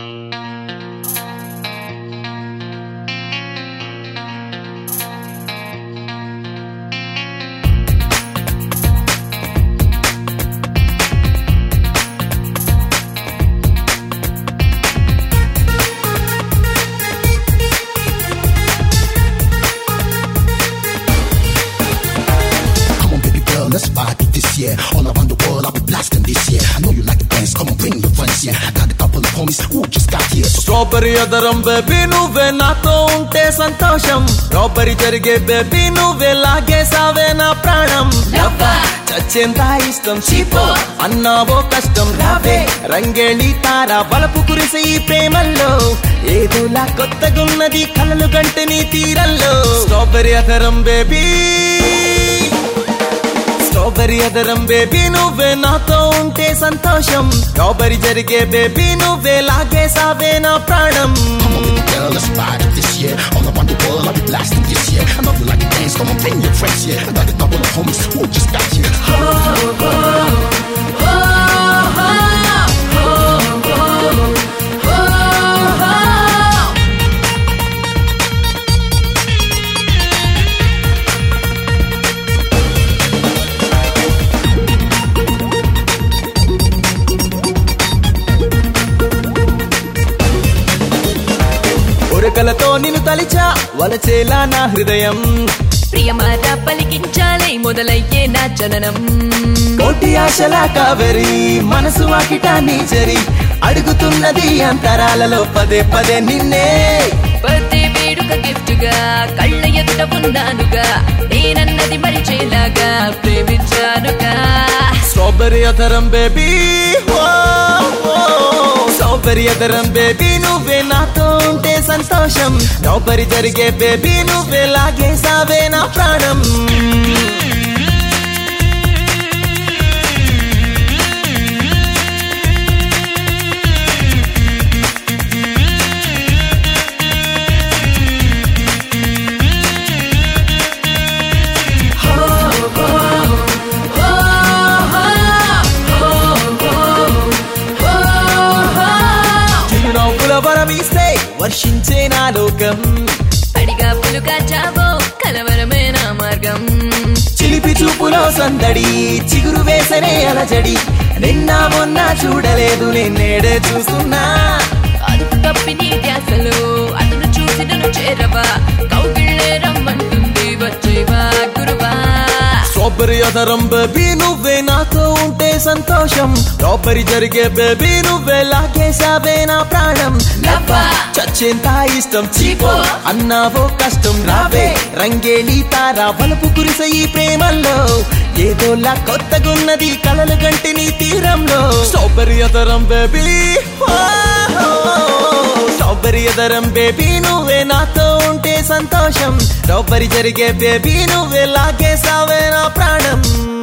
Come on, baby girl, let's party this year. All around the world, I'll be blasting this year. I know you like to dance, come on, bring your friends here. I got a couple of homies who just got here. So strawberry అదరం baby నువ్వే నాతో ఉంటే సంతోషం strawberry జరిగే baby నువ్వే లాగేసావే నా ప్రాణం లవ్వా, చచ్చేంత ఇష్టం చీపో అన్నావో కష్టం రావే రంగేళి తార వలపు కురిసే ఈ ప్రేమల్లో ఏదోలా కొత్తగున్నది కలలు గంటే నీ తీరల్లో స్ట్రాబెరీ అదరం బేబీ స్ట్రాబెరీ అదరం బేబీ నువ్వే నాతో ఉంటే సంతోషం స్ట్రాబెరీ జరిగే బేబీ నువ్వే లాగేసావే నా ప్రాణం come on, baby girl, let's party this year. All around the world, I'll be blasting this year. I know you like to dance, come on, bring your friends here. I got a couple of homies who just got here. ఉరకలతో నిన్ను తలిచా వలచేలా నా హృదయం ప్రియమాట పలికించాలే మొదలయ్యే నా జననం కోటి ఆశల కావేరి మనసు వాకిట నీచరి అడుగుతున్నది అంతరాలలో పదే పదే నిన్నే బర్త్డే వేడుక గిఫ్ట్ గా కళ్ళ ఎదుట ఉన్నానుగా నేనన్నది మరిచేలాగా ప్రేమించానుగా స్ట్రాబెరీ అదరం బేబీ స్ట్రాబెరీ అదరం బేబీ నువ్వే నాతో ఉంటే సంతోషం స్ట్రాబెరీ జరిగే బేబీ నువ్వే లాగేసావే నా ప్రాణం చిరునవ్వుల వరమిస్తే వర్షించే నా లోకం అడిగా పులుగా చావో కలవరమే నా మార్గం చిలిపి చూపులో సందడి చిగురు వేసనే అలజడి నిన్న మొన్న చూడలేదు నిన్నేడే చూస్తున్నా అదుపు తప్పి నీ ధ్యాసలో అతను చూసి నన్ను చేరవా కౌగిళ్ళే రమ్మంటుంది వచ్చేవా గురువా స్ట్రాబెరీ అదరం బేబీ నువ్వే నాతో ఉంటే సంతోషం స్ట్రాబెరీ జరిగే బేబీ నువ్వే లాగేసావే నా ప్రాణం లవ్వా చచ్చేంత ఇష్టం చీపో అన్నావో కష్టం రావే రంగేళి తార వలపు కురిసే ఈ ప్రేమల్లో ఏదోలా కొత్తగున్నది కలలు గంటి నీ తీరంలో స్ట్రాబెరీ అదరం బేబీ స్ట్రాబెరీ ఎదరం బేబీ నువ్వే నాతో ఉంటే సంతోషం స్ట్రాబెరీ జరిగే బేబీ నువ్వే లాగేసావే నా ప్రాణం